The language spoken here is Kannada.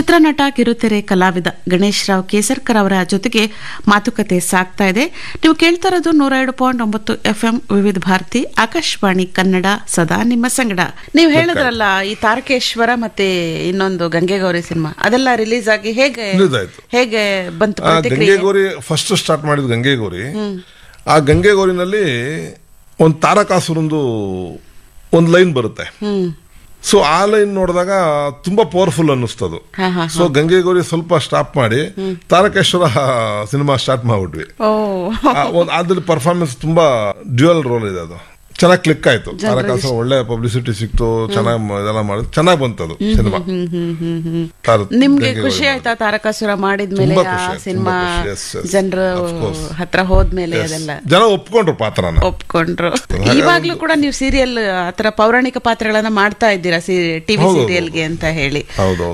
ಚಿತ್ರನಟ ಕಿರುತೆರೆ ಕಲಾವಿದ ಗಣೇಶ್ ರಾವ್ ಕೇಸರ್ಕರ್ ಅವರ ಜೊತೆಗೆ ಮಾತುಕತೆ ಸಾಗ್ತಾ ಇದೆ ನೀವು ಕೇಳ್ತಾ ಇರೋದು ನೂರ ಎರಡು ಪಾಯಿಂಟ್ ಒಂಬತ್ತು ಎಫ್ಎಂ ವಿವಿಧ ಭಾರತಿ ಆಕಾಶವಾಣಿ ಕನ್ನಡ ಸದಾ ನಿಮ್ಮ ಸಂಗಡ ನೀವು ಹೇಳಿದ್ರಲ್ಲ ಈ ತಾರಕೇಶ್ವರ ಮತ್ತೆ ಇನ್ನೊಂದು ಗಂಗೆಗೌರಿ ಸಿನಿಮಾ ಅದೆಲ್ಲ ರಿಲೀಸ್ ಆಗಿ ಹೇಗೆ Release ಆಯ್ತು. ಹೇಗೆ ಬಂತು ಆ ಪ್ರತಿಕ್ರಿಯೆ ಗಂಗೆಗೌರಿ ಫಸ್ಟ್ ಸ್ಟಾರ್ಟ್ ಮಾಡಿದ ಗಂಗೆಗೌರಿ ಆ ಗಂಗೆಗೌರಿನಲ್ಲಿ ಒಂದು ತಾರಕಾಸುರಂದು ಒಂದು ಲೈನ್ ಬರುತ್ತೆ ಹ್ಮ್ ಸೊ ಆ ಲೈನ್ ನೋಡಿದಾಗ ತುಂಬಾ ಪವರ್ಫುಲ್ ಅನ್ನಿಸ್ತದು ಹಾ ಹಾ ಸೊ ಗಂಗೆಗೌರಿ ಸ್ವಲ್ಪ ಸ್ಟಾಪ್ ಮಾಡಿ ತಾರಕೇಶ್ವರ ಸಿನಿಮಾ ಸ್ಟಾರ್ಟ್ ಮಾಡ್ಬಿಟ್ವಿ ಓ ಆ ಒಂದ್- ಅದ್ರಲ್ಲಿ ಪರ್ಫಾರ್ಮೆನ್ಸ್ ತುಂಬಾ ಡ್ಯುಯಲ್ ರೋಲ್ ಇದೆ ಅದು ಚೆನ್ನಾಗಿ ಕ್ಲಿಕ್ ಆಯ್ತು ತಾರಕಾಸುರ ಒಳ್ಳೆ ಪಬ್ಲಿಸಿಟಿ ಸಿಕ್ತು ಚೆನ್ನಾಗಿ ಇದೆಲ್ಲ ಮಾಡಿದ್ ಚೆನ್ನಾಗಿ ಬಂತದು ಸಿನಿಮಾ ಹ್ಮ್ ಹ್ಮ್ ಹ್ಮ್ ಹ್ಮ್ ತಾರ- ನಿಮ್ಗೆ ಗಂಗೆಗೌರಿ ಖುಷಿ ಆಯ್ತಾ ತಾರಕಾಸುರ ಮಾಡಿದ್ಮೇಲೆ ತುಂಬಾ ಆ ಖುಷಿ ಆಯ್ತು, ಸಿನಿಮಾ ತುಂಬಾ ಖುಷಿ, yes, yes. ಜನರ Of course. ಹತ್ರ ಹೋದ್ಮೇಲೆ Yes. ಅದೆಲ್ಲ ಜನ ಒಪ್ಕೊಂಡ್ರು ಪಾತ್ರನ ಒಪ್ಕೊಂಡ್ರು ಹಾಗಾಗಿ ಇವಾಗ್ಲೂ ಕೂಡ ನೀವು ಸೀರಿಯಲ್ ಆತರ ಪೌರಾಣಿಕ ಪಾತ್ರಗಳನ್ನ ಮಾಡ್ತಾ ಇದ್ದೀರಾ ಟಿವಿ ಹೌದು, ಸೀರಿಯಲ್ಗೆ ಅಂತ ಹೇಳಿ ಹೌದು